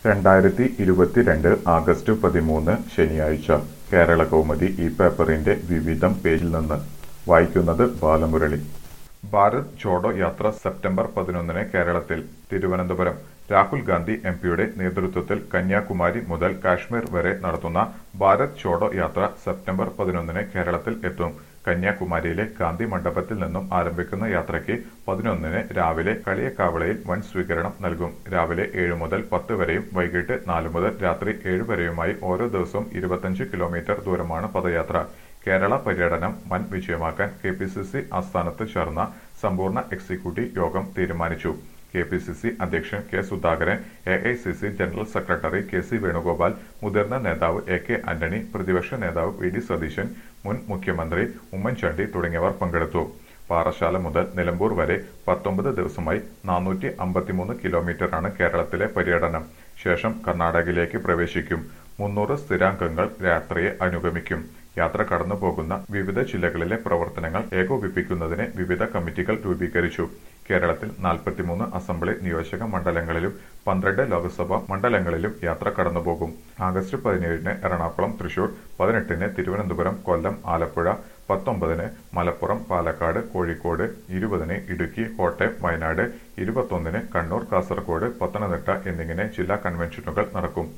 രണ്ടായിരത്തി ഇരുപത്തിരണ്ട് ആഗസ്റ്റ് പതിമൂന്ന് ശനിയാഴ്ച കേരള കൗമുദി ഈ പേപ്പറിന്റെ വിവിധം പേജിൽ നിന്ന് വായിക്കുന്നത് ബാലമുരളി ഭാരത് ജോഡോ യാത്ര സെപ്റ്റംബർ പതിനൊന്നിന് കേരളത്തിൽ തിരുവനന്തപുരം രാഹുൽ ഗാന്ധി എം പിയുടെ നേതൃത്വത്തിൽ കന്യാകുമാരി മുതൽ കാശ്മീർ വരെ നടത്തുന്ന ഭാരത് ജോഡോ യാത്ര സെപ്റ്റംബർ പതിനൊന്നിന് കേരളത്തിൽ എത്തും കന്യാകുമാരിയിലെ ഗാന്ധി മണ്ഡപത്തിൽ നിന്നും ആരംഭിക്കുന്ന യാത്രയ്ക്ക് പതിനൊന്നിന് രാവിലെ കളിയക്കാവളയിൽ വൻ സ്വീകരണം നൽകും രാവിലെ ഏഴ് മുതൽ പത്ത് വരെയും വൈകിട്ട് നാല് മുതൽ രാത്രി ഏഴ് വരെയുമായി ഓരോ ദിവസവും ഇരുപത്തഞ്ച് കിലോമീറ്റർ ദൂരമാണ് പദയാത്ര കേരള പര്യടനം വൻ വിജയമാക്കാൻ കെ പി സി സി ആസ്ഥാനത്ത് ചേർന്ന സമ്പൂർണ്ണ എക്സിക്യൂട്ടീവ് യോഗം തീരുമാനിച്ചു കെ പി സി സി അധ്യക്ഷൻ K Sudhakaran A I C C general secretary K C Venugopal മുതിർന്ന നേതാവ് എ കെ ആന്റണി പ്രതിപക്ഷ നേതാവ് വി ഡി സതീശൻ മുൻ മുഖ്യമന്ത്രി ഉമ്മൻചാണ്ടി തുടങ്ങിയവർ പങ്കെടുത്തു പാറശാല മുതൽ നിലമ്പൂർ വരെ പത്തൊമ്പത് ദിവസമായി നാനൂറ്റി അമ്പത്തിമൂന്ന് കിലോമീറ്ററാണ് കേരളത്തിലെ പര്യടനം ശേഷം കർണാടകയിലേക്ക് പ്രവേശിക്കും മുന്നൂറ് സ്ഥിരാംഗങ്ങൾ യാത്രയെ അനുഗമിക്കും യാത്ര കടന്നു പോകുന്ന വിവിധ ജില്ലകളിലെ പ്രവർത്തനങ്ങൾ ഏകോപിപ്പിക്കുന്നതിന് വിവിധ കമ്മിറ്റികൾ രൂപീകരിച്ചു കേരളത്തിൽ നാൽപ്പത്തിമൂന്ന് അസംബ്ലി നിയോജക മണ്ഡലങ്ങളിലും പന്ത്രണ്ട് ലോക്സഭാ മണ്ഡലങ്ങളിലും യാത്ര കടന്നുപോകും ആഗസ്റ്റ് പതിനേഴിന് എറണാകുളം തൃശൂർ പതിനെട്ടിന് തിരുവനന്തപുരം കൊല്ലം ആലപ്പുഴ പത്തൊമ്പതിന് മലപ്പുറം പാലക്കാട് കോഴിക്കോട് ഇരുപതിന് ഇടുക്കി കോട്ടയം വയനാട് ഇരുപത്തൊന്നിന് കണ്ണൂർ കാസർഗോഡ് പത്തനംതിട്ട എന്നിങ്ങനെ ജില്ലാ കൺവെൻഷനുകൾ നടക്കും